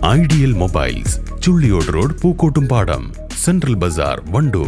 ideal mobiles Chulliyode road Pookkottumpadam central bazaar Wandoor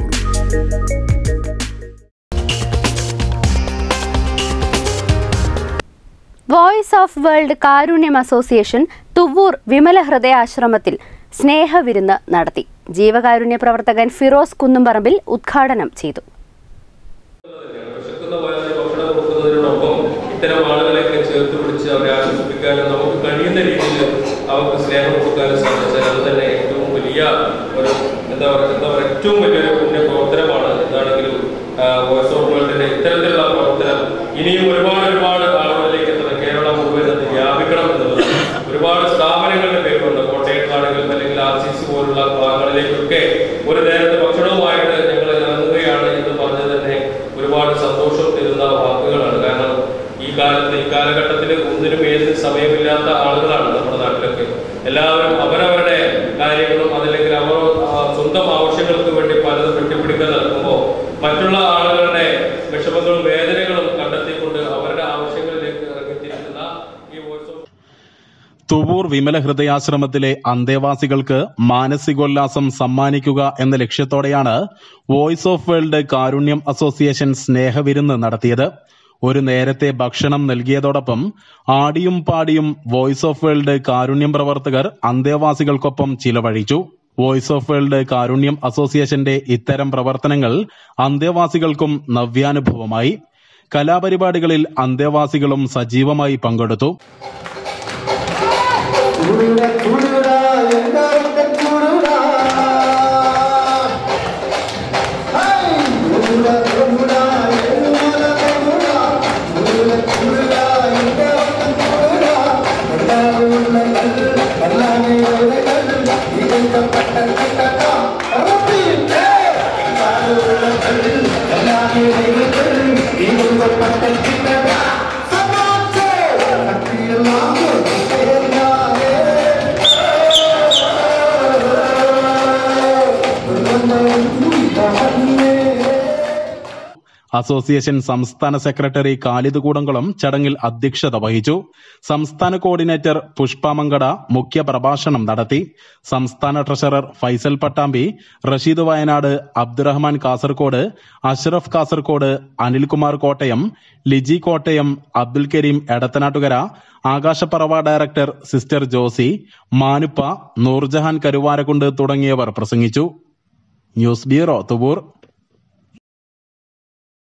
voice of world Karunyam association Thuvvur Vimala ഹൃദയാശ്രമത്തിൽ സ്നേഹവിരുന്ന് നടത്തി ജീവകാരുണ്യ പ്രവർത്തകൻ ഫിറോസ് കുന്നുംപറമ്പിൽ ഉദ്ഘാടനം ചെയ്തു വിശക്കുന്ന വയറിന് ഭക്ഷണം കൊടുക്കുന്നതിനോടൊപ്പം ഇത്തരം ആളുകളെയൊക്കെ ചേർത്ത് പിടിച്ച് അവരെ ആശ്വസിപ്പിക്കാനും നമുക്ക് കഴിയുന്ന രീതിയിൽ അവർക്ക് സ്നേഹം കൊടുക്കാനും സാധിച്ചാൽ അത് തന്നെ ഏറ്റവും വലിയ ഒരു എന്താ പറയുക എന്താ പറയുക ഏറ്റവും വലിയൊരു പുണ്യ പ്രവർത്തനമാണ് എന്താണെങ്കിലും വോയിസ് ഓഫ് വേൾഡിന്റെ ഇത്തരത്തിലുള്ള പ്രവർത്തനം ഇനിയും ഒരുപാട് ഒരുപാട് ആളുകളിലേക്ക് എത്തണം കേരളം മുഴുവൻ അത് വ്യാപിക്കണം എന്നുള്ളതാണ് ഒരുപാട് സ്ഥാപനങ്ങളുടെ പേരുണ്ട് കോട്ടയത്താണെങ്കിലും അല്ലെങ്കിൽ ആർ സി സി പോലുള്ള ഭാഗങ്ങളിലേക്കൊക്കെ ഒരു നേരത്തെ ഭക്ഷണവുമായിട്ട് ഞങ്ങൾ ഇറങ്ങുകയാണ് എന്ന് പറഞ്ഞത് തന്നെ ഒരുപാട് സന്തോഷം തരുന്ന വാക്കുകളാണ് കാരണം ഈ കാലത്ത് ഈ കാലഘട്ടത്തിൽ ഒന്നിനും ഏതിനും സമയമില്ലാത്ത ആളുകളാണ് നമ്മുടെ നാട്ടിലൊക്കെ എല്ലാവരും അവരവരുടെ കാര്യങ്ങളും അതല്ലെങ്കിൽ അവർ ആ, സ്വന്തം ആവശ്യങ്ങൾക്ക് വേണ്ടി പലതും വെട്ടിപ്പിടിക്കാൻ നടക്കുമ്പോൾ മറ്റുള്ള ആളുകളുടെ വിഷമങ്ങളും വേദനകളും കണ്ടെത്തിക്കൊണ്ട് അവരുടെ ആവശ്യങ്ങളിലേക്ക് ഇറങ്ങിത്തിരിക്കുന്ന ഈ വോയിസ് ഓഫ് തുവൂർ വിമല ഹൃദയാശ്രമത്തിലെ അന്തേവാസികൾക്ക് മാനസികോല്ലാസം സമ്മാനിക്കുക എന്ന ലക്ഷ്യത്തോടെയാണ് voice of world Karunyam association സ്നേഹവിരുന്ന് നടത്തിയത് ഒരു നേരത്തെ ഭക്ഷണം നൽകിയതോടൊപ്പം ആടിയും പാടിയും വോയിസ് ഓഫ് വേൾഡ് കാരുണ്യം പ്രവർത്തകർ അന്തേവാസികൾക്കൊപ്പം ചിലവഴിച്ചു വോയിസ് ഓഫ് വേൾഡ് കാരുണ്യം അസോസിയേഷന്റെ ഇത്തരം പ്രവർത്തനങ്ങൾ അന്തേവാസികൾക്കും നവ്യാനുഭവമായി കലാപരിപാടികളിൽ അന്തേവാസികളും സജീവമായി പങ്കെടുത്തു കൂടുടാ കൂടുടാ എന്താ കൂടുടാ ഹൈ കൂടുടാ കൂടുടാ എന്തുമല കൂടുടാ കൂടുടാ കൂടുടാ എന്താ കൂടുടാ എല്ലാവരും എല്ലാവരും ഇതെന്തപ്പെട്ട കിട്ടട്ട റബ്ബിന്റെ എല്ലാവരും ഇതെന്തപ്പെട്ട കിട്ടട്ട സമാജേ കത്തിയെല്ലാം അസോസിയേഷൻ സംസ്ഥാന സെക്രട്ടറി കാലിദ് കൂടംകുളം ചടങ്ങിൽ അധ്യക്ഷത വഹിച്ചു സംസ്ഥാന കോർഡിനേറ്റർ പുഷ്പ മങ്കട മുഖ്യ പ്രഭാഷണം നടത്തി സംസ്ഥാന treasurer Faisal Pattambi Rasheed Wayanad Abdurahman Kasaragod Ashraf Kasaragod Anilkumar Kottayam Liji Kottayam Abdul Kareem Edathanattukara Akashaparava director sister Josy Manuppa Noorjahan Karuvarakundu തുടങ്ങിയവർ പ്രസംഗിച്ചു ന്യൂസ് ബ്യൂറോ തുവൂർ